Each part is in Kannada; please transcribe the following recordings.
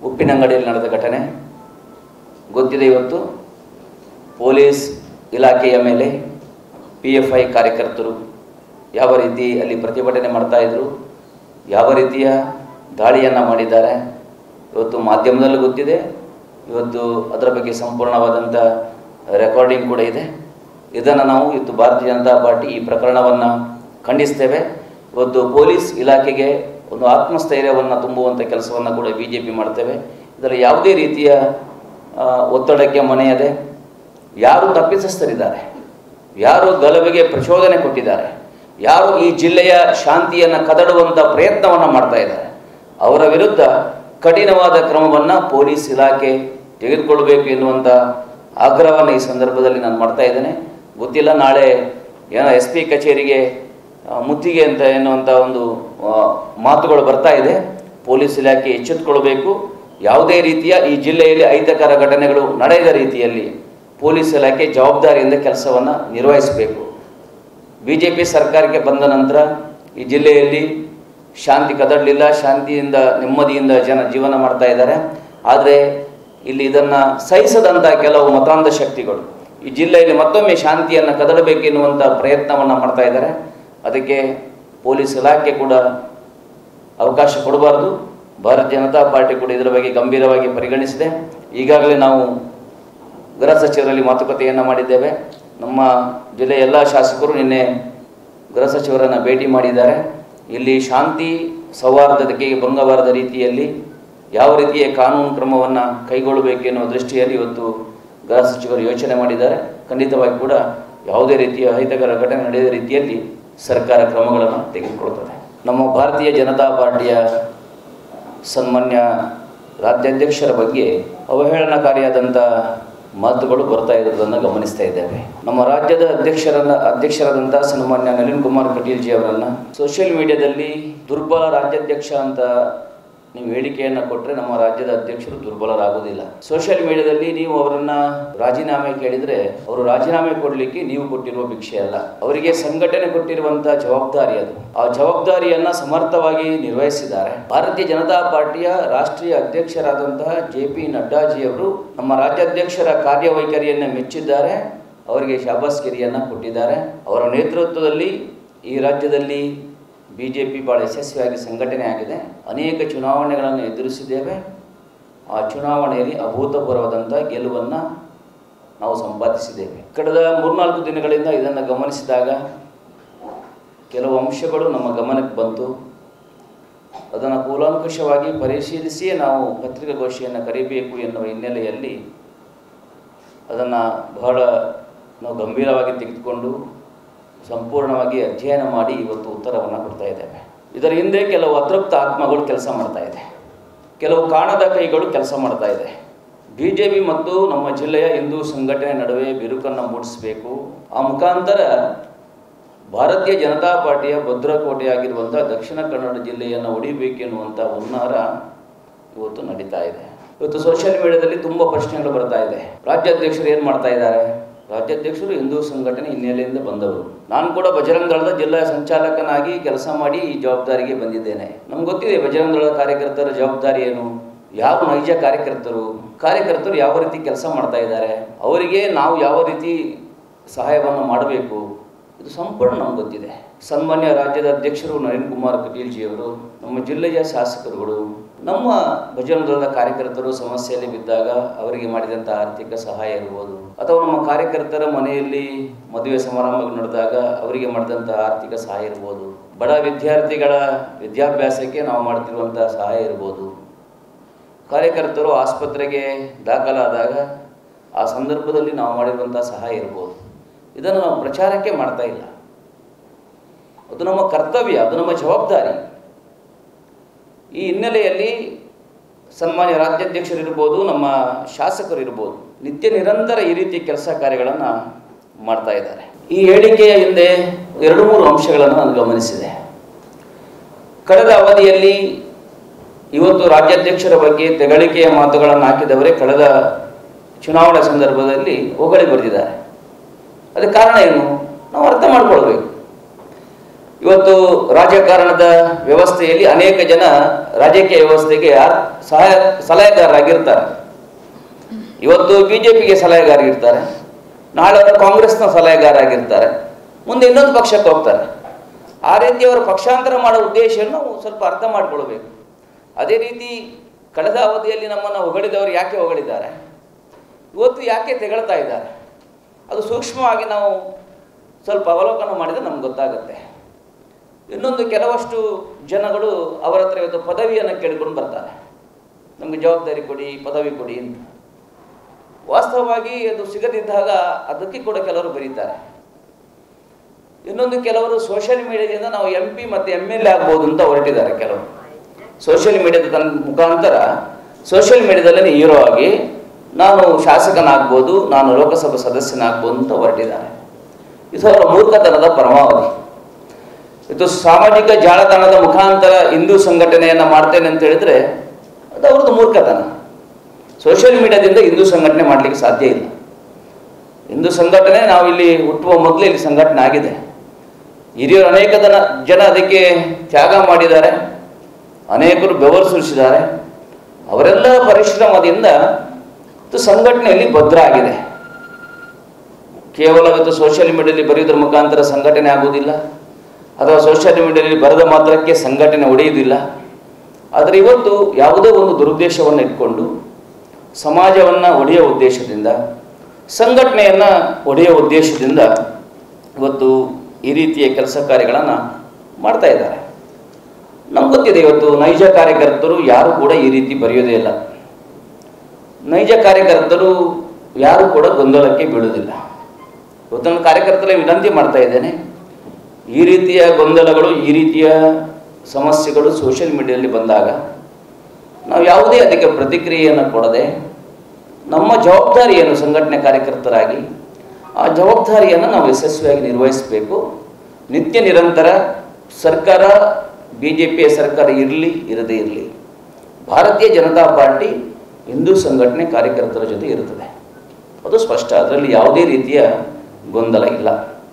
ಉಪ್ಪಿನಂಗಡಿಯಲ್ಲಿ ನಡೆದ ಘಟನೆ ಗೊತ್ತಿದೆ ಇವತ್ತು ಪೊಲೀಸ್ ಇಲಾಖೆಯ ಮೇಲೆ ಪಿ ಎಫ್ ಐ ಕಾರ್ಯಕರ್ತರು ಯಾವ ರೀತಿ ಅಲ್ಲಿ ಪ್ರತಿಭಟನೆ ಮಾಡ್ತಾಯಿದ್ರು ಯಾವ ರೀತಿಯ ದಾಳಿಯನ್ನು ಮಾಡಿದ್ದಾರೆ ಇವತ್ತು ಮಾಧ್ಯಮದಲ್ಲೂ ಗೊತ್ತಿದೆ ಇವತ್ತು ಅದರ ಬಗ್ಗೆ ಸಂಪೂರ್ಣವಾದಂಥ ರೆಕಾರ್ಡಿಂಗ್ ಕೂಡ ಇದೆ ಇದನ್ನು ನಾವು ಇವತ್ತು ಭಾರತೀಯ ಜನತಾ ಪಾರ್ಟಿ ಈ ಪ್ರಕರಣವನ್ನು ಖಂಡಿಸ್ತೇವೆ ಇವತ್ತು ಪೊಲೀಸ್ ಇಲಾಖೆಗೆ ಒಂದು ಆತ್ಮಸ್ಥೈರ್ಯವನ್ನು ತುಂಬುವಂಥ ಕೆಲಸವನ್ನು ಕೂಡ ಬಿ ಜೆ ಪಿ ಮಾಡ್ತೇವೆ ಇದರಲ್ಲಿ ಯಾವುದೇ ರೀತಿಯ ಆ, ಒತ್ತಡಕ್ಕೆ ಮನೆಯದೆ ಯಾರು ತಪ್ಪಿತಸ್ಥರಿದ್ದಾರೆ ಯಾರು ಗಲಭೆಗೆ ಪ್ರಚೋದನೆ ಕೊಟ್ಟಿದ್ದಾರೆ ಯಾರು ಈ ಜಿಲ್ಲೆಯ ಶಾಂತಿಯನ್ನು ಕದಡುವಂಥ ಪ್ರಯತ್ನವನ್ನು ಮಾಡ್ತಾ ಇದ್ದಾರೆ ಅವರ ವಿರುದ್ಧ ಕಠಿಣವಾದ ಕ್ರಮವನ್ನು ಪೊಲೀಸ್ ಇಲಾಖೆ ತೆಗೆದುಕೊಳ್ಬೇಕು ಎನ್ನುವಂಥ ಆಗ್ರಹವನ್ನು ಈ ಸಂದರ್ಭದಲ್ಲಿ ನಾನು ಮಾಡ್ತಾ ಇದ್ದೇನೆ ಗೊತ್ತಿಲ್ಲ ನಾಳೆ ಏನೋ ಎಸ್ ಪಿ ಕಚೇರಿಗೆ ಆ, ಮುತ್ತಿಗೆ ಅಂತ ಎನ್ನುವಂಥ ಒಂದು ಆ, ಮಾತುಗಳು ಬರ್ತಾ ಇದೆ ಪೊಲೀಸ್ ಇಲಾಖೆ ಎಚ್ಚೆತ್ತುಕೊಳ್ಬೇಕು ಯಾವುದೇ ರೀತಿಯ ಈ ಜಿಲ್ಲೆಯಲ್ಲಿ ಅಹಿತಕರ ಘಟನೆಗಳು ನಡೆಯದ ರೀತಿಯಲ್ಲಿ ಪೊಲೀಸ್ ಇಲಾಖೆ ಜವಾಬ್ದಾರಿಯಿಂದ ಕೆಲಸವನ್ನು ನಿರ್ವಹಿಸಬೇಕು ಬಿ ಜೆ ಪಿ ಸರ್ಕಾರಕ್ಕೆ ಬಂದ ನಂತರ ಈ ಜಿಲ್ಲೆಯಲ್ಲಿ ಶಾಂತಿ ಕದಡಲಿಲ್ಲ ಶಾಂತಿಯಿಂದ ನೆಮ್ಮದಿಯಿಂದ ಜನ ಜೀವನ ಮಾಡ್ತಾ ಇದ್ದಾರೆ ಆದರೆ ಇಲ್ಲಿ ಇದನ್ನು ಸಹಿಸದಂಥ ಕೆಲವು ಮತಾಂಧ ಶಕ್ತಿಗಳು ಈ ಜಿಲ್ಲೆಯಲ್ಲಿ ಮತ್ತೊಮ್ಮೆ ಶಾಂತಿಯನ್ನು ಕದಡಬೇಕೆನ್ನುವಂಥ ಪ್ರಯತ್ನವನ್ನು ಮಾಡ್ತಾ ಇದ್ದಾರೆ ಅದಕ್ಕೆ ಪೊಲೀಸ್ ಇಲಾಖೆ ಕೂಡ ಅವಕಾಶ ಕೊಡಬಾರ್ದು ಭಾರತೀಯ ಜನತಾ ಪಾರ್ಟಿ ಕೂಡ ಇದರ ಬಗ್ಗೆ ಗಂಭೀರವಾಗಿ ಪರಿಗಣಿಸಿದೆ ಈಗಾಗಲೇ ನಾವು ಗೃಹ ಸಚಿವರಲ್ಲಿ ಮಾತುಕತೆಯನ್ನು ಮಾಡಿದ್ದೇವೆ ನಮ್ಮ ಜಿಲ್ಲೆಯ ಎಲ್ಲ ಶಾಸಕರು ನಿನ್ನೆ ಗೃಹ ಸಚಿವರನ್ನು ಭೇಟಿ ಮಾಡಿದ್ದಾರೆ ಇಲ್ಲಿ ಶಾಂತಿ ಸೌಹಾರ್ದತೆಗೆ ಭಂಗಬಾರದ ರೀತಿಯಲ್ಲಿ ಯಾವ ರೀತಿಯ ಕಾನೂನು ಕ್ರಮವನ್ನು ಕೈಗೊಳ್ಳಬೇಕೆನ್ನುವ ದೃಷ್ಟಿಯಲ್ಲಿ ಇವತ್ತು ಗೃಹ ಸಚಿವರು ಯೋಚನೆ ಮಾಡಿದ್ದಾರೆ ಖಂಡಿತವಾಗಿ ಕೂಡ ಯಾವುದೇ ರೀತಿಯ ಅಹಿತಕರ ಘಟನೆ ನಡೆಯದ ರೀತಿಯಲ್ಲಿ ಸರ್ಕಾರ ಕ್ರಮಗಳನ್ನು ತೆಗೆದುಕೊಳ್ತದೆ ನಮ್ಮ ಭಾರತೀಯ ಜನತಾ ಪಾರ್ಟಿಯ ಸನ್ಮಾನ್ಯ ರಾಜ್ಯಾಧ್ಯಕ್ಷರ ಬಗ್ಗೆ ಅವಹೇಳನಕಾರಿಯಾದಂಥ ಮಾತುಗಳು ಬರ್ತಾ ಇರೋದನ್ನು ಗಮನಿಸ್ತಾ ಇದ್ದೇವೆ ನಮ್ಮ ರಾಜ್ಯದ ಅಧ್ಯಕ್ಷರನ್ನ ಅಧ್ಯಕ್ಷರಾದಂಥ ಸನ್ಮಾನ್ಯ ನಳಿನ್ ಕುಮಾರ್ ಕಟೀಲ್ ಜಿ ಅವರನ್ನು ಸೋಷಿಯಲ್ ಮೀಡಿಯಾದಲ್ಲಿ ದುರ್ಬಲ ರಾಜ್ಯಾಧ್ಯಕ್ಷ ಅಂತ ನೀವು ಹೇಳಿಕೆಯನ್ನು ಕೊಟ್ಟರೆ ನಮ್ಮ ರಾಜ್ಯದ ಅಧ್ಯಕ್ಷರು ದುರ್ಬಲರಾಗುವುದಿಲ್ಲ ಸೋಷಿಯಲ್ ಮೀಡಿಯಾದಲ್ಲಿ ನೀವು ಅವರನ್ನ ರಾಜೀನಾಮೆ ಕೇಳಿದರೆ ಅವರು ರಾಜೀನಾಮೆ ಕೊಡಲಿಕ್ಕೆ ನೀವು ಕೊಟ್ಟಿರುವ ಭಿಕ್ಷೆ ಅಲ್ಲ ಅವರಿಗೆ ಸಂಘಟನೆ ಕೊಟ್ಟಿರುವಂತಹ ಜವಾಬ್ದಾರಿ ಅದು ಆ ಜವಾಬ್ದಾರಿಯನ್ನ ಸಮರ್ಥವಾಗಿ ನಿರ್ವಹಿಸಿದ್ದಾರೆ ಭಾರತೀಯ ಜನತಾ ಪಾರ್ಟಿಯ ರಾಷ್ಟ್ರೀಯ ಅಧ್ಯಕ್ಷರಾದಂತಹ ಜೆ ಪಿ ನಡ್ಡಾಜಿಯವರು ನಮ್ಮ ರಾಜ್ಯಾಧ್ಯಕ್ಷರ ಕಾರ್ಯವೈಖರಿಯನ್ನು ಮೆಚ್ಚಿದ್ದಾರೆ ಅವರಿಗೆ ಶಾಬಾಸ್ಗಿರಿಯನ್ನು ಕೊಟ್ಟಿದ್ದಾರೆ ಅವರ ನೇತೃತ್ವದಲ್ಲಿ ಈ ರಾಜ್ಯದಲ್ಲಿ ಬಿ ಜೆ ಪಿ ಭಾಳ ಯಶಸ್ವಿಯಾಗಿ ಸಂಘಟನೆ ಆಗಿದೆ ಅನೇಕ ಚುನಾವಣೆಗಳನ್ನು ಎದುರಿಸಿದ್ದೇವೆ ಆ ಚುನಾವಣೆಯಲ್ಲಿ ಅಭೂತಪೂರ್ವವಾದಂಥ ಗೆಲುವನ್ನು ನಾವು ಸಂಪಾದಿಸಿದ್ದೇವೆ ಕಳೆದ ಮೂರ್ನಾಲ್ಕು ದಿನಗಳಿಂದ ಇದನ್ನು ಗಮನಿಸಿದಾಗ ಕೆಲವು ಅಂಶಗಳು ನಮ್ಮ ಗಮನಕ್ಕೆ ಬಂತು ಅದನ್ನು ಕೂಲಂಕುಷವಾಗಿ ಪರಿಶೀಲಿಸಿಯೇ ನಾವು ಪತ್ರಿಕಾಗೋಷ್ಠಿಯನ್ನು ಕರೀಬೇಕು ಎನ್ನುವ ಹಿನ್ನೆಲೆಯಲ್ಲಿ ಅದನ್ನು ಬಹಳ ನಾವು ಗಂಭೀರವಾಗಿ ತೆಗೆದುಕೊಂಡು ಸಂಪೂರ್ಣವಾಗಿ ಅಧ್ಯಯನ ಮಾಡಿ ಇವತ್ತು ಉತ್ತರವನ್ನು ಕೊಡ್ತಾ ಇದ್ದೇವೆ ಇದರ ಹಿಂದೆ ಕೆಲವು ಅತೃಪ್ತ ಆತ್ಮಗಳು ಕೆಲಸ ಮಾಡ್ತಾ ಇದೆ ಕೆಲವು ಕಾಣದ ಕೈಗಳು ಕೆಲಸ ಮಾಡ್ತಾ ಇದೆ ಬಿ ಜೆ ಪಿ ಮತ್ತು ನಮ್ಮ ಜಿಲ್ಲೆಯ ಹಿಂದೂ ಸಂಘಟನೆ ನಡುವೆ ಬಿರುಕನ್ನು ಮೂಡಿಸಬೇಕು ಆ ಮುಖಾಂತರ ಭಾರತೀಯ ಜನತಾ ಪಾರ್ಟಿಯ ಭದ್ರಕೋಟೆಯಾಗಿರುವಂಥ ದಕ್ಷಿಣ ಕನ್ನಡ ಜಿಲ್ಲೆಯನ್ನು ಹೊಡಿಬೇಕೆನ್ನುವಂಥ ಹುನ್ನಾರ ಇವತ್ತು ನಡೀತಾ ಇದೆ ಇವತ್ತು ಸೋಷಿಯಲ್ ಮೀಡಿಯಾದಲ್ಲಿ ತುಂಬ ಪ್ರಶ್ನೆಗಳು ಬರ್ತಾ ಇದೆ ರಾಜ್ಯಾಧ್ಯಕ್ಷರು ಏನು ಮಾಡ್ತಾ ಇದ್ದಾರೆ ರಾಜ್ಯಾಧ್ಯಕ್ಷರು ಹಿಂದೂ ಸಂಘಟನೆ ಹಿನ್ನೆಲೆಯಿಂದ ಬಂದವರು ನಾನು ಕೂಡ ಬಜರಂಗ ದಳದ ಜಿಲ್ಲಾ ಸಂಚಾಲಕನಾಗಿ ಕೆಲಸ ಮಾಡಿ ಈ ಜವಾಬ್ದಾರಿಗೆ ಬಂದಿದ್ದೇನೆ ನಮ್ಗೆ ಗೊತ್ತಿದೆ ಬಜರಂಗ ದಳದ ಕಾರ್ಯಕರ್ತರ ಜವಾಬ್ದಾರಿ ಏನು ಯಾವ ನೈಜ ಕಾರ್ಯಕರ್ತರು ಕಾರ್ಯಕರ್ತರು ಯಾವ ರೀತಿ ಕೆಲಸ ಮಾಡ್ತಾ ಇದ್ದಾರೆ ಅವರಿಗೆ ನಾವು ಯಾವ ರೀತಿ ಸಹಾಯವನ್ನು ಮಾಡಬೇಕು ಇದು ಸಂಪೂರ್ಣ ನಮ್ಗೆ ಗೊತ್ತಿದೆ ಸನ್ಮಾನ್ಯ ರಾಜ್ಯದ ಅಧ್ಯಕ್ಷರು ನಳಿನ್ ಕುಮಾರ್ ಕಟೀಲ್ ಜಿಯವರು ನಮ್ಮ ಜಿಲ್ಲೆಯ ಶಾಸಕರುಗಳು ನಮ್ಮ ಭಜನಾ ದಳದ ಕಾರ್ಯಕರ್ತರು ಸಮಸ್ಯೆಯಲ್ಲಿ ಬಿದ್ದಾಗ ಅವರಿಗೆ ಮಾಡಿದಂಥ ಆರ್ಥಿಕ ಸಹಾಯ ಇರ್ಬೋದು ಅಥವಾ ನಮ್ಮ ಕಾರ್ಯಕರ್ತರ ಮನೆಯಲ್ಲಿ ಮದುವೆ ಸಮಾರಂಭಗಳು ನಡೆದಾಗ ಅವರಿಗೆ ಮಾಡಿದಂಥ ಆರ್ಥಿಕ ಸಹಾಯ ಇರ್ಬೋದು ಬಡ ವಿದ್ಯಾರ್ಥಿಗಳ ವಿದ್ಯಾಭ್ಯಾಸಕ್ಕೆ ನಾವು ಮಾಡ್ತಿರುವಂಥ ಸಹಾಯ ಇರ್ಬೋದು ಕಾರ್ಯಕರ್ತರು ಆಸ್ಪತ್ರೆಗೆ ದಾಖಲಾದಾಗ ಆ ಸಂದರ್ಭದಲ್ಲಿ ನಾವು ಮಾಡಿರುವಂಥ ಸಹಾಯ ಇರ್ಬೋದು ಇದನ್ನು ನಾವು ಪ್ರಚಾರಕ್ಕೆ ಮಾಡ್ತಾ ಇಲ್ಲ ಅದು ನಮ್ಮ ಕರ್ತವ್ಯ ಅದು ನಮ್ಮ ಜವಾಬ್ದಾರಿ ಈ ಹಿನ್ನೆಲೆಯಲ್ಲಿ ಸನ್ಮಾನ್ಯ ರಾಜ್ಯಾಧ್ಯಕ್ಷರಿರ್ಬೋದು ನಮ್ಮ ಶಾಸಕರು ಇರ್ಬೋದು ನಿತ್ಯ ನಿರಂತರ ಈ ರೀತಿ ಕೆಲಸ ಕಾರ್ಯಗಳನ್ನು ಮಾಡ್ತಾ ಇದ್ದಾರೆ ಈ ಹೇಳಿಕೆಯ ಹಿಂದೆ ಎರಡು ಮೂರು ಅಂಶಗಳನ್ನು ನಾನು ಗಮನಿಸಿದೆ ಕಳೆದ ಅವಧಿಯಲ್ಲಿ ಇವತ್ತು ರಾಜ್ಯಾಧ್ಯಕ್ಷರ ಬಗ್ಗೆ ತೆಗಳಿಕೆಯ ಮಾತುಗಳನ್ನು ಹಾಕಿದವರೇ ಕಳೆದ ಚುನಾವಣೆ ಸಂದರ್ಭದಲ್ಲಿ ಹೊಗಳಿ ಬರೆದಿದ್ದಾರೆ ಅದಕ್ಕೆ ಕಾರಣ ಏನು ನಾವು ಅರ್ಥ ಮಾಡ್ಕೊಳ್ಬೇಕು ಇವತ್ತು ರಾಜಕಾರಣದ ವ್ಯವಸ್ಥೆಯಲ್ಲಿ ಅನೇಕ ಜನ ರಾಜಕೀಯ ವ್ಯವಸ್ಥೆಗೆ ಆರ್- ಸಹಾಯ ಸಲಹೆಗಾರರಾಗಿರ್ತಾರೆ ಇವತ್ತು ಬಿ ಜೆ ಪಿಗೆ ಸಲಹೆಗಾರರಿರ್ತಾರೆ ನಾಳೆ ಅವರು ಕಾಂಗ್ರೆಸ್ನ ಸಲಹೆಗಾರರಾಗಿರ್ತಾರೆ ಮುಂದೆ ಇನ್ನೊಂದು ಪಕ್ಷಕ್ಕೆ ಹೋಗ್ತಾರೆ ಆ ರೀತಿ ಅವರು ಪಕ್ಷಾಂತರ ಮಾಡೋ ಉದ್ದೇಶವನ್ನು ನಾವು ಸ್ವಲ್ಪ ಅರ್ಥ ಮಾಡಿಕೊಳ್ಬೇಕು ಅದೇ ರೀತಿ ಕಳೆದ ಅವಧಿಯಲ್ಲಿ ನಮ್ಮನ್ನು ಹೊಗಳಿದವರು ಯಾಕೆ ಹೊಗಳಿದ್ದಾರೆ ಇವತ್ತು ಯಾಕೆ ತೆಗಳ್ತಾ ಇದ್ದಾರೆ ಅದು ಸೂಕ್ಷ್ಮವಾಗಿ ನಾವು ಸ್ವಲ್ಪ ಅವಲೋಕನ ಮಾಡಿದರೆ ನಮ್ಗೆ ಗೊತ್ತಾಗುತ್ತೆ ಇನ್ನೊಂದು ಕೆಲವಷ್ಟು ಜನಗಳು ಅವರ ಹತ್ರ ಇವತ್ತು ಪದವಿಯನ್ನು ಕೇಳಿಕೊಂಡು ಬರ್ತಾರೆ ನಮಗೆ ಜವಾಬ್ದಾರಿ ಕೊಡಿ ಪದವಿ ಕೊಡಿ ಅಂತ ವಾಸ್ತವವಾಗಿ ಅದು ಸಿಗದಿದ್ದಾಗ ಅದಕ್ಕೆ ಕೂಡ ಕೆಲವರು ಬರೀತಾರೆ ಇನ್ನೊಂದು ಕೆಲವರು ಸೋಷಿಯಲ್ ಮೀಡಿಯಾದಿಂದ ನಾವು ಎಂ ಪಿ ಮತ್ತು ಎಮ್ ಎಲ್ ಎ ಆಗ್ಬೋದು ಅಂತ ಹೊರಟಿದ್ದಾರೆ ಕೆಲವರು ಸೋಷಿಯಲ್ ಮೀಡಿಯಾದ ತನ್ನ ಮುಖಾಂತರ ಸೋಷಿಯಲ್ ಮೀಡಿಯಾದಲ್ಲೇ ಹೀರೋ ಆಗಿ ನಾನು ಶಾಸಕನಾಗ್ಬೋದು ನಾನು ಲೋಕಸಭಾ ಸದಸ್ಯನಾಗ್ಬೋದು ಅಂತ ಹೊರಟಿದ್ದಾರೆ ಇದು ಅವರ ಮೂರ್ಖತನದ ಪರಮಾವಧಿ ಇದು ಸಾಮಾಜಿಕ ಜಾಲತಾಣದ ಮುಖಾಂತರ ಹಿಂದೂ ಸಂಘಟನೆಯನ್ನು ಮಾಡ್ತೇನೆ ಅಂತ ಹೇಳಿದ್ರೆ ಅದು ಅವ್ರದ್ದು ಮೂರ್ಖತನ ಸೋಷಿಯಲ್ ಮೀಡಿಯಾದಿಂದ ಹಿಂದೂ ಸಂಘಟನೆ ಮಾಡಲಿಕ್ಕೆ ಸಾಧ್ಯ ಇಲ್ಲ ಹಿಂದೂ ಸಂಘಟನೆ ನಾವು ಇಲ್ಲಿ ಹುಟ್ಟುವ ಮೊದಲೇ ಇಲ್ಲಿ ಸಂಘಟನೆ ಆಗಿದೆ ಹಿರಿಯರು ಅನೇಕ ಜನ ಜನ ಅದಕ್ಕೆ ತ್ಯಾಗ ಮಾಡಿದ್ದಾರೆ ಅನೇಕರು ಬೆವರು ಸುರಿಸಿದ್ದಾರೆ ಅವರೆಲ್ಲ ಪರಿಶ್ರಮದಿಂದ ಇದು ಸಂಘಟನೆಯಲ್ಲಿ ಭದ್ರ ಆಗಿದೆ ಕೇವಲ ಇವತ್ತು ಸೋಷಿಯಲ್ ಮೀಡಿಯಾದಲ್ಲಿ ಬರೆಯೋದ್ರ ಮುಖಾಂತರ ಸಂಘಟನೆ ಆಗುವುದಿಲ್ಲ ಅಥವಾ ಸೋಷಿಯಲ್ ಮೀಡಿಯಾದಲ್ಲಿ ಬರೆದ ಮಾತ್ರಕ್ಕೆ ಸಂಘಟನೆ ಒಡೆಯುವುದಿಲ್ಲ ಆದರೆ ಇವತ್ತು ಯಾವುದೋ ಒಂದು ದುರುದ್ದೇಶವನ್ನು ಇಟ್ಕೊಂಡು ಸಮಾಜವನ್ನು ಒಡೆಯುವ ಉದ್ದೇಶದಿಂದ ಸಂಘಟನೆಯನ್ನು ಒಡೆಯುವ ಉದ್ದೇಶದಿಂದ ಇವತ್ತು ಈ ರೀತಿಯ ಕೆಲಸ ಕಾರ್ಯಗಳನ್ನು ಮಾಡ್ತಾ ಇದ್ದಾರೆ ನಮ್ಗೆ ಗೊತ್ತಿದೆ ಇವತ್ತು ನೈಜ ಕಾರ್ಯಕರ್ತರು ಯಾರು ಕೂಡ ಈ ರೀತಿ ಬರೆಯೋದೇ ಇಲ್ಲ ನೈಜ ಕಾರ್ಯಕರ್ತರು ಯಾರು ಕೂಡ ಗೊಂದಲಕ್ಕೆ ಬೀಳುವುದಿಲ್ಲ ಇವತ್ತು ನಾನು ಕಾರ್ಯಕರ್ತರಲ್ಲಿ ವಿನಂತಿ ಮಾಡ್ತಾ ಇದ್ದೇನೆ ಈ ರೀತಿಯ ಗೊಂದಲಗಳು ಈ ರೀತಿಯ ಸಮಸ್ಯೆಗಳು ಸೋಷಿಯಲ್ ಮೀಡಿಯಾದಲ್ಲಿ ಬಂದಾಗ ನಾವು ಯಾವುದೇ ಅದಕ್ಕೆ ಪ್ರತಿಕ್ರಿಯೆಯನ್ನು ಕೊಡದೆ ನಮ್ಮ ಜವಾಬ್ದಾರಿ ಏನು ಸಂಘಟನೆ ಕಾರ್ಯಕರ್ತರಾಗಿ ಆ ಜವಾಬ್ದಾರಿಯನ್ನು ನಾವು ಯಶಸ್ವಿಯಾಗಿ ನಿರ್ವಹಿಸಬೇಕು ನಿತ್ಯ ನಿರಂತರ ಸರ್ಕಾರ ಬಿ ಜೆ ಪಿಯ ಸರ್ಕಾರ ಇರಲಿ ಇರದೇ ಇರಲಿ ಭಾರತೀಯ ಜನತಾ ಪಾರ್ಟಿ ಹಿಂದೂ ಸಂಘಟನೆ ಕಾರ್ಯಕರ್ತರ ಜೊತೆ ಇರುತ್ತದೆ ಅದು ಸ್ಪಷ್ಟ ಅದರಲ್ಲಿ ಯಾವುದೇ ರೀತಿಯ ಗೊಂದಲ ಇಲ್ಲ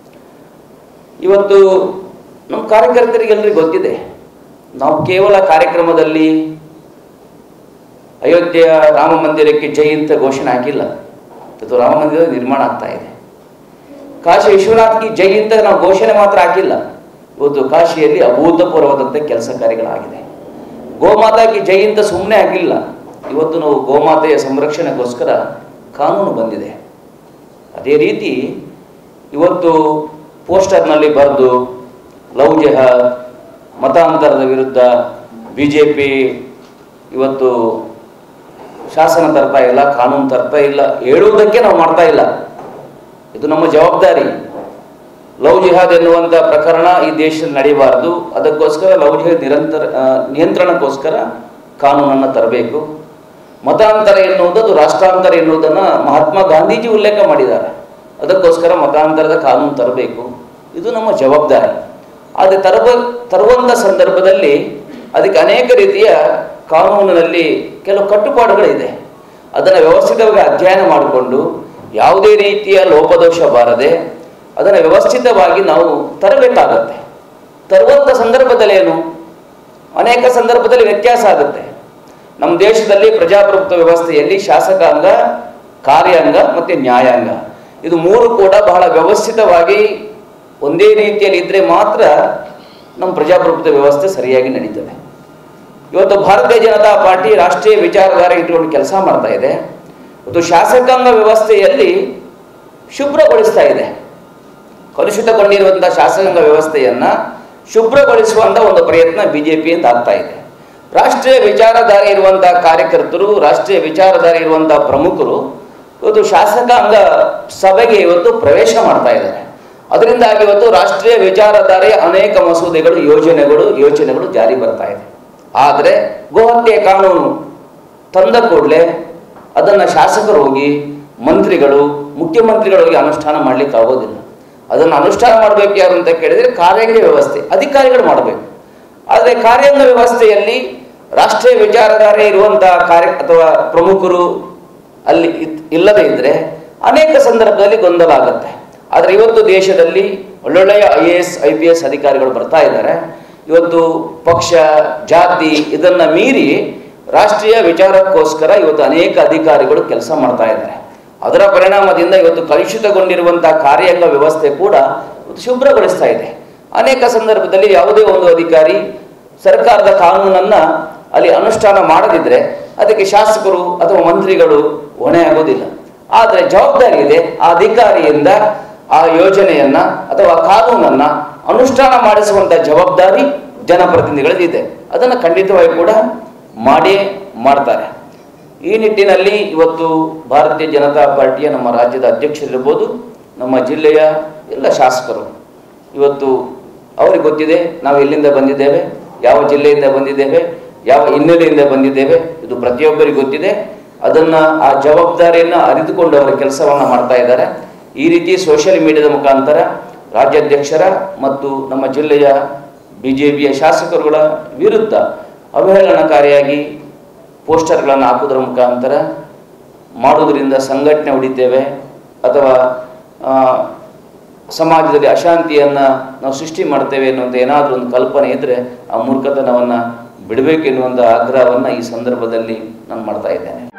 ಇವತ್ತು ನಮ್ಮ ಕಾರ್ಯಕರ್ತರಿಗೆಲ್ಲರಿಗೂ ಗೊತ್ತಿದೆ ನಾವು ಕೇವಲ ಕಾರ್ಯಕ್ರಮದಲ್ಲಿ ಅಯೋಧ್ಯೆಯ ರಾಮ ಮಂದಿರಕ್ಕೆ ಜೈ ಅಂತ ಘೋಷಣೆ ಹಾಕಿಲ್ಲ ಇವತ್ತು ರಾಮ ಮಂದಿರ ನಿರ್ಮಾಣ ಆಗ್ತಾ ಇದೆ ಕಾಶಿ ವಿಶ್ವನಾಥ್ಗೆ ಜೈ ಅಂತ ನಾವು ಘೋಷಣೆ ಮಾತ್ರ ಹಾಕಿಲ್ಲ ಇವತ್ತು ಕಾಶಿಯಲ್ಲಿ ಅಭೂತಪೂರ್ವವಾದಂಥ ಕೆಲಸ ಕಾರ್ಯಗಳಾಗಿದೆ ಗೋಮಾತಾಗೆ ಜೈ ಅಂತ ಸುಮ್ಮನೆ ಆಗಿಲ್ಲ ಇವತ್ತು ನಾವು ಗೋಮಾತೆಯ ಸಂರಕ್ಷಣೆಗೋಸ್ಕರ ಕಾನೂನು ಬಂದಿದೆ ಅದೇ ರೀತಿ ಇವತ್ತು ಪೋಸ್ಟರ್ನಲ್ಲಿ ಬರೆದು ಲವ್ ಜೆಹಾದ್ ಮತಾಂತರದ ವಿರುದ್ಧ ಬಿ ಜೆ ಪಿ ಇವತ್ತು ಶಾಸನ ತರ್ತಾ ಇಲ್ಲ ಕಾನೂನು ತರ್ತಾ ಇಲ್ಲ ಹೇಳುವುದಕ್ಕೆ ನಾವು ಮಾಡ್ತಾ ಇಲ್ಲ ಇದು ನಮ್ಮ ಜವಾಬ್ದಾರಿ ಲವ್ ಜಿಹಾದ್ ಎನ್ನುವಂಥ ಪ್ರಕರಣ ಈ ದೇಶದಲ್ಲಿ ನಡೆಯಬಾರದು ಅದಕ್ಕೋಸ್ಕರ ಲವ್ ಜಿಹಾದ್ ನಿರಂತರ ಆ, ನಿಯಂತ್ರಣಕ್ಕೋಸ್ಕರ ಕಾನೂನನ್ನು ತರಬೇಕು ಮತಾಂತರ ಎನ್ನುವುದು ಅದು ರಾಷ್ಟ್ರಾಂತರ ಎನ್ನುವುದನ್ನು ಮಹಾತ್ಮ ಗಾಂಧೀಜಿ ಉಲ್ಲೇಖ ಮಾಡಿದ್ದಾರೆ ಅದಕ್ಕೋಸ್ಕರ ಮತಾಂತರದ ಕಾನೂನು ತರಬೇಕು ಇದು ನಮ್ಮ ಜವಾಬ್ದಾರಿ ಆದರೆ ತರಬ ತರುವಂಥ ಸಂದರ್ಭದಲ್ಲಿ ಅದಕ್ಕೆ ಅನೇಕ ರೀತಿಯ ಕಾನೂನಿನಲ್ಲಿ ಕೆಲವು ಕಟ್ಟುಪಾಡುಗಳಿದೆ ಅದನ್ನು ವ್ಯವಸ್ಥಿತವಾಗಿ ಅಧ್ಯಯನ ಮಾಡಿಕೊಂಡು ಯಾವುದೇ ರೀತಿಯ ಲೋಪದೋಷ ಬಾರದೆ ಅದನ್ನು ವ್ಯವಸ್ಥಿತವಾಗಿ ನಾವು ತರಬೇಕಾಗತ್ತೆ ತರುವಂಥ ಸಂದರ್ಭದಲ್ಲಿ ಏನು ಅನೇಕ ಸಂದರ್ಭದಲ್ಲಿ ವ್ಯತ್ಯಾಸ ಆಗುತ್ತೆ ನಮ್ಮ ದೇಶದಲ್ಲಿ ಪ್ರಜಾಪ್ರಭುತ್ವ ವ್ಯವಸ್ಥೆಯಲ್ಲಿ ಶಾಸಕಾಂಗ ಕಾರ್ಯಾಂಗ ಮತ್ತು ನ್ಯಾಯಾಂಗ ಇದು ಮೂರು ಕೂಡ ಬಹಳ ವ್ಯವಸ್ಥಿತವಾಗಿ ಒಂದೇ ರೀತಿಯಲ್ಲಿ ಇದ್ದರೆ ಮಾತ್ರ ನಮ್ಮ ಪ್ರಜಾಪ್ರಭುತ್ವ ವ್ಯವಸ್ಥೆ ಸರಿಯಾಗಿ ನಡೀತದೆ ಇವತ್ತು ಭಾರತೀಯ ಜನತಾ ಪಾರ್ಟಿ ರಾಷ್ಟ್ರೀಯ ವಿಚಾರಧಾರೆ ಇಟ್ಟುಕೊಂಡು ಕೆಲಸ ಮಾಡ್ತಾ ಇದೆ ಇವತ್ತು ಶಾಸಕಾಂಗ ವ್ಯವಸ್ಥೆಯಲ್ಲಿ ಶುಭ್ರಗೊಳಿಸ್ತಾ ಇದೆ ಕಲುಷಿತಗೊಂಡಿರುವಂಥ ಶಾಸಕಾಂಗ ವ್ಯವಸ್ಥೆಯನ್ನು ಶುಭ್ರಗೊಳಿಸುವಂಥ ಒಂದು ಪ್ರಯತ್ನ ಬಿ ಜೆ ಪಿಯಿಂದ ಆಗ್ತಾ ಇದೆ ರಾಷ್ಟ್ರೀಯ ವಿಚಾರಧಾರೆ ಇರುವಂಥ ಕಾರ್ಯಕರ್ತರು ರಾಷ್ಟ್ರೀಯ ವಿಚಾರಧಾರೆ ಇರುವಂಥ ಪ್ರಮುಖರು ಇವತ್ತು ಶಾಸಕಾಂಗ ಸಭೆಗೆ ಇವತ್ತು ಪ್ರವೇಶ ಮಾಡ್ತಾ ಇದ್ದಾರೆ ಅದರಿಂದಾಗಿ ಇವತ್ತು ರಾಷ್ಟ್ರೀಯ ವಿಚಾರಧಾರೆಯ ಅನೇಕ ಮಸೂದೆಗಳು ಯೋಜನೆಗಳು ಯೋಚನೆಗಳು ಜಾರಿ ಬರ್ತಾ ಇದೆ ಆದರೆ ಗೋಹತ್ಯೆ ಕಾನೂನು ತಂದ ಕೂಡಲೇ ಅದನ್ನು ಶಾಸಕರು ಹೋಗಿ ಮಂತ್ರಿಗಳು ಮುಖ್ಯಮಂತ್ರಿಗಳು ಹೋಗಿ ಅನುಷ್ಠಾನ ಮಾಡಲಿಕ್ಕೆ ಆಗೋದಿಲ್ಲ ಅದನ್ನು ಅನುಷ್ಠಾನ ಮಾಡಬೇಕು ಯಾರು ಅಂತ ಕೇಳಿದರೆ ಕಾರ್ಯಾಂಗ ವ್ಯವಸ್ಥೆ ಅಧಿಕಾರಿಗಳು ಮಾಡಬೇಕು ಆದರೆ ಕಾರ್ಯಾಂಗ ವ್ಯವಸ್ಥೆಯಲ್ಲಿ ರಾಷ್ಟ್ರೀಯ ವಿಚಾರಧಾರೆ ಇರುವಂಥ ಕಾರ್ಯ ಅಥವಾ ಪ್ರಮುಖರು ಅಲ್ಲಿ ಇತ್- ಇಲ್ಲದೇ ಇದ್ದರೆ ಅನೇಕ ಸಂದರ್ಭದಲ್ಲಿ ಗೊಂದಲ ಆಗುತ್ತೆ ಆದರೆ ಇವತ್ತು ದೇಶದಲ್ಲಿ ಒಳ್ಳೊಳ್ಳೆಯ I A S I P S ಅಧಿಕಾರಿಗಳು ಬರ್ತಾ ಇದ್ದಾರೆ ಇವತ್ತು ಪಕ್ಷ ಜಾತಿ ಇದನ್ನು ಮೀರಿ ರಾಷ್ಟ್ರೀಯ ವಿಚಾರಕ್ಕೋಸ್ಕರ ಇವತ್ತು ಅನೇಕ ಅಧಿಕಾರಿಗಳು ಕೆಲಸ ಮಾಡ್ತಾ ಇದ್ದಾರೆ ಅದರ ಪರಿಣಾಮದಿಂದ ಇವತ್ತು ಕಲುಷಿತಗೊಂಡಿರುವಂಥ ಕಾರ್ಯಾಂಗ ವ್ಯವಸ್ಥೆ ಕೂಡ ಇವತ್ತು ಶುಭ್ರಗೊಳಿಸ್ತಾ ಇದೆ ಅನೇಕ ಸಂದರ್ಭದಲ್ಲಿ ಯಾವುದೇ ಒಂದು ಅಧಿಕಾರಿ ಸರ್ಕಾರದ ಕಾನೂನನ್ನು ಅಲ್ಲಿ ಅನುಷ್ಠಾನ ಮಾಡದಿದ್ದರೆ ಅದಕ್ಕೆ ಶಾಸಕರು ಅಥವಾ ಮಂತ್ರಿಗಳು ಹೊಣೆ ಆಗೋದಿಲ್ಲ ಆದರೆ ಜವಾಬ್ದಾರಿ ಇದೆ ಆ ಅಧಿಕಾರಿಯಿಂದ ಆ ಯೋಜನೆಯನ್ನ ಅಥವಾ ಕಾನೂನನ್ನ ಅನುಷ್ಠಾನ ಮಾಡಿಸುವಂಥ ಜವಾಬ್ದಾರಿ ಜನಪ್ರತಿನಿಧಿಗಳದಿದೆ ಅದನ್ನು ಖಂಡಿತವಾಗಿ ಕೂಡ ಮಾಡೇ ಮಾಡ್ತಾರೆ ಈ ನಿಟ್ಟಿನಲ್ಲಿ ಇವತ್ತು ಭಾರತೀಯ ಜನತಾ ಪಾರ್ಟಿಯ ನಮ್ಮ ರಾಜ್ಯದ ಅಧ್ಯಕ್ಷರಿರ್ಬೋದು ನಮ್ಮ ಜಿಲ್ಲೆಯ ಎಲ್ಲ ಶಾಸಕರು ಇವತ್ತು ಅವ್ರಿಗೆ ಗೊತ್ತಿದೆ ನಾವು ಎಲ್ಲಿಂದ ಬಂದಿದ್ದೇವೆ ಯಾವ ಜಿಲ್ಲೆಯಿಂದ ಬಂದಿದ್ದೇವೆ ಯಾವ ಹಿನ್ನೆಲೆಯಿಂದ ಬಂದಿದ್ದೇವೆ ಇದು ಪ್ರತಿಯೊಬ್ಬರಿಗೂ ಗೊತ್ತಿದೆ ಅದನ್ನು ಆ ಜವಾಬ್ದಾರಿಯನ್ನು ಅರಿತುಕೊಂಡು ಅವರ ಕೆಲಸವನ್ನು ಮಾಡ್ತಾ ಇದ್ದಾರೆ ಈ ರೀತಿ ಸೋಷಿಯಲ್ ಮೀಡಿಯಾದ ಮುಖಾಂತರ ರಾಜ್ಯಾಧ್ಯಕ್ಷರ ಮತ್ತು ನಮ್ಮ ಜಿಲ್ಲೆಯ ಬಿ ಜೆ ಪಿಯ ಶಾಸಕರುಗಳ ವಿರುದ್ಧ ಅವಹೇಳನಕಾರಿಯಾಗಿ ಪೋಸ್ಟರ್ಗಳನ್ನು ಹಾಕುವುದರ ಮುಖಾಂತರ ಮಾಡುವುದರಿಂದ ಸಂಘಟನೆ ಹೊಡಿತೇವೆ ಅಥವಾ ಆ, ಸಮಾಜದಲ್ಲಿ ಅಶಾಂತಿಯನ್ನು ನಾವು ಸೃಷ್ಟಿ ಮಾಡ್ತೇವೆ ಎನ್ನುವಂಥ ಏನಾದರೂ ಒಂದು ಕಲ್ಪನೆ ಇದ್ದರೆ ಆ ಮೂರ್ಖತನವನ್ನು ಬಿಡಬೇಕೆನ್ನುವಂಥ ಆಗ್ರಹವನ್ನು ಈ ಸಂದರ್ಭದಲ್ಲಿ ನಾನು ಮಾಡ್ತಾ ಇದ್ದೇನೆ